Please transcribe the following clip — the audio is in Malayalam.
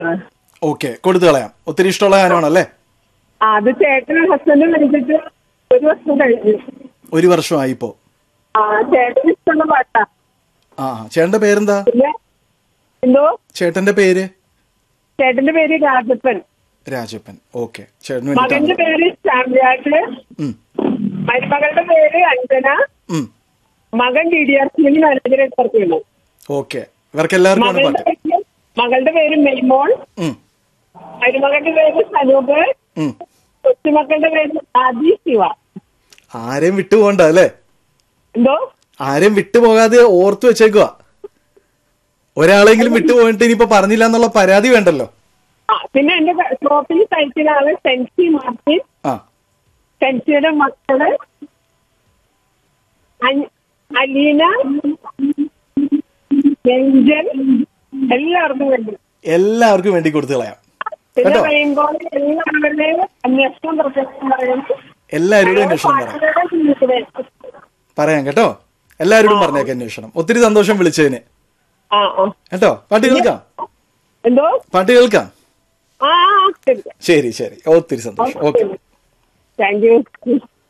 ആ. ഓക്കെ കൊടുത്തു കളയാം ഒത്തിരി ഇഷ്ടമുള്ള ഗാനമാണല്ലേ ആ, അത് ചേട്ടന് ഹസ്ബൻഡ് മരിച്ചിട്ട് ഒരു വർഷം കഴിഞ്ഞു ഒരു വർഷമായി ഇപ്പോ ആ ചേട്ടന് ഇഷ്ടമുള്ള പാട്ടാ ആ ചേട്ടന്റെ പേരെന്താ പിന്നെ എന്തോ ചേട്ടന്റെ പേര് ചേട്ടന്റെ പേര് രാജപ്പൻ രാജപ്പൻ ഓക്കെ ചേട്ടന് മകന്റെ വേണ്ടിട്ടാണ് പേര് ശ്യാംരാജ് ഉം, മരുമകളുടെ പേര് അഞ്ജന ഉം. മകൻ ഡി ഡി ആർ സിയിൽ മാനേജറായിട്ട് വർക്ക് ചെയ്യുന്നു ഓക്കെ ഇവർക്ക് എല്ലാവർക്കും ആണ് മകളുടെ പാട്ട് പേര് മകളുടെ പേര് മെയ്മോൾ ഉം, മരുമകളുടെ പേര് സനൂപ് ഉം. കൊച്ചുമക്കളുടെ പേര് ആദി ശിവ ആരെയും വിട്ടുപോകണ്ട അല്ലേ എന്തോ ആരെയും വിട്ടുപോകാതെ ഓർത്തു വെച്ചേക്കുക ഒരാളെങ്കിലും വിട്ടുപോയിട്ട് ഇനിയിപ്പോ പറഞ്ഞില്ല എന്നുള്ള പരാതി വേണ്ടല്ലോ ആ പിന്നെ എന്റെ ഷോപ്പിൽ തയ്ക്കുന്ന ആള് സെൻസി മാർട്ടിൻ ആ സെൻസിയുടെ മക്കള് അൻ- അലീന രഞ്ജൻ എല്ലാവർക്കും വേണ്ടി എല്ലാവർക്കും വേണ്ടി കൊടുത്തു കളയാം പിന്നെ കേട്ടോ റെയിൻബോൾ എല്ലാവരുടെയും അന്വേഷണം പ്രൊജക്ഷൻ പറയുന്നു എല്ലാവരോടും അന്വേഷണം പറയാം പറയാം കേട്ടോ എല്ലാവരോടും പറഞ്ഞേക്കാം അന്വേഷണം ഒത്തിരി സന്തോഷം വിളിച്ചതിന് ആ ആ കേട്ടോ പാട്ട് കേൾക്കാം എന്തോ പാട്ട് കേൾക്കാം ആ ആ, ശരി ശരി ശരി ഒത്തിരി സന്തോഷം ഓക്കെ താങ്ക് യു